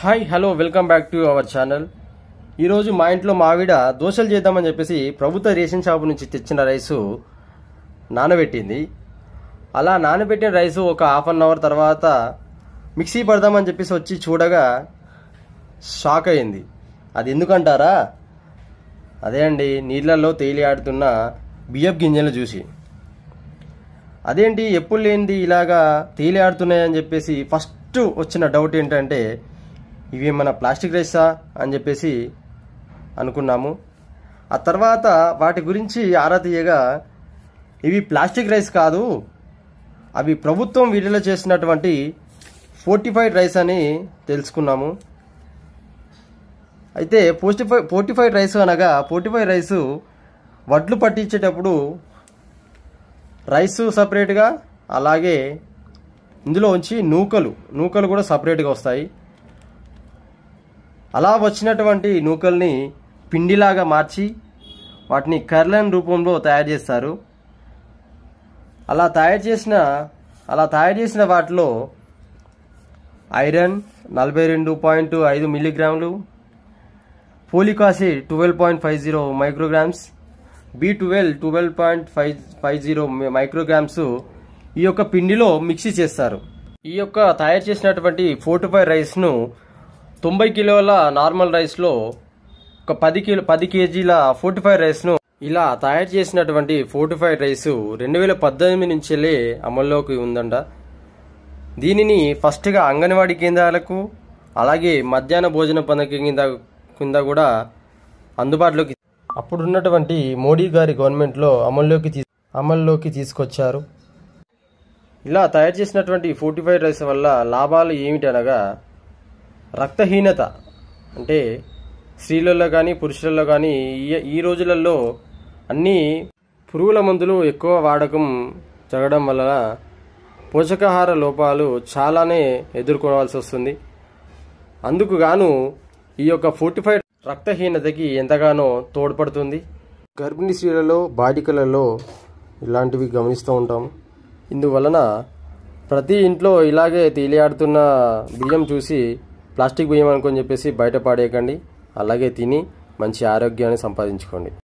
hi hello welcome back to our channel ఈరోజు మా ఇంట్లో మావిడ దోశలు చేద్దామని చెప్పేసి ప్రభుత్వ రేషన్ షాపు నుంచి తెచ్చిన రైసు నానబెట్టింది అలా నానబెట్టిన రైసు ఒక హాఫ్ అన్ అవర్ తర్వాత మిక్సీ పడదామని చెప్పేసి వచ్చి చూడగా షాక్ అయింది అది ఎందుకంటారా అదే అండి నీళ్ళల్లో తేలి ఆడుతున్న బియ్యపు గింజలు చూసి అదేంటి ఎప్పుడు లేనిది ఇలాగా తేలి ఆడుతున్నాయని చెప్పేసి ఫస్ట్ వచ్చిన డౌట్ ఏంటంటే ఇవి ఏమైనా ప్లాస్టిక్ రైసా అని చెప్పేసి అనుకున్నాము ఆ తర్వాత వాటి గురించి ఆరా తీయగా ఇవి ప్లాస్టిక్ రైస్ కాదు అవి ప్రభుత్వం విడుదల చేసినటువంటి ఫోర్టిఫైడ్ రైస్ అని తెలుసుకున్నాము అయితే పోస్టిఫై ఫోర్టిఫైడ్ రైస్ అనగా ఫోర్టిఫైడ్ రైసు వడ్లు పట్టించేటప్పుడు రైసు సపరేట్గా అలాగే ఇందులో ఉంచి నూకలు నూకలు కూడా సపరేట్గా వస్తాయి అలా వచ్చినటువంటి నూకల్ని పిండిలాగా మార్చి వాటిని కర్లన్ రూపంలో తయారు చేస్తారు అలా తయారు చేసిన అలా తయారు చేసిన వాటిలో ఐరన్ నలభై రెండు పాయింట్ ఐదు మిల్లీగ్రాములు folic acid twelve point five zero micrograms B twelve twelve point five five zero micrograms ఈ యొక్క పిండిలో మిక్సీ చేస్తారు ఈ యొక్క తయారు చేసినటువంటి ఫోర్ టు ఫైవ్ రైస్ను తొంభై కిలోల నార్మల్ రైస్లో ఒక పది కిలో పది కేజీల ఫోర్టీ ఫైవ్ రైస్ను ఇలా తయారు చేసినటువంటి ఫోర్టీ ఫైవ్ రైస్ రెండు వేల పద్దెనిమిది నుంచెల్లే అమల్లోకి ఉందంట దీనిని ఫస్ట్గా అంగన్వాడీ కేంద్రాలకు అలాగే మధ్యాహ్న భోజన పథకం కింద కింద కూడా అందుబాటులోకి అప్పుడున్నటువంటి మోడీ గారి గవర్నమెంట్లో అమల్లోకి తీ అమల్లోకి తీసుకొచ్చారు ఇలా తయారు చేసినటువంటి ఫోర్టీ ఫైవ్ రైస్ వల్ల లాభాలు ఏమిటనగా రక్తహీనత అంటే స్త్రీలలో కానీ పురుషులలో కానీ ఈ- ఈ రోజులలో అన్ని పురుగుల మందులు ఎక్కువ వాడకం జరగడం వలన పోషకాహార లోపాలు చాలానే ఎదుర్కోవాల్సి వస్తుంది అందుకు గాను ఈ యొక్క ఫోర్టీ ఫైవ్ రక్తహీనతకి ఎంతగానో తోడ్పడుతుంది గర్భిణీ స్త్రీలలో బాలికలలో ఇలాంటివి గమనిస్తూ ఉంటాం ఇందువలన ప్రతి ఇంట్లో ఇలాగే తేలియాడుతున్న బియ్యం చూసి ప్లాస్టిక్ బియ్యం అనుకొని చెప్పేసి బయట పాడేయకండి అలాగే తిని మంచి ఆరోగ్యాన్ని సంపాదించుకోండి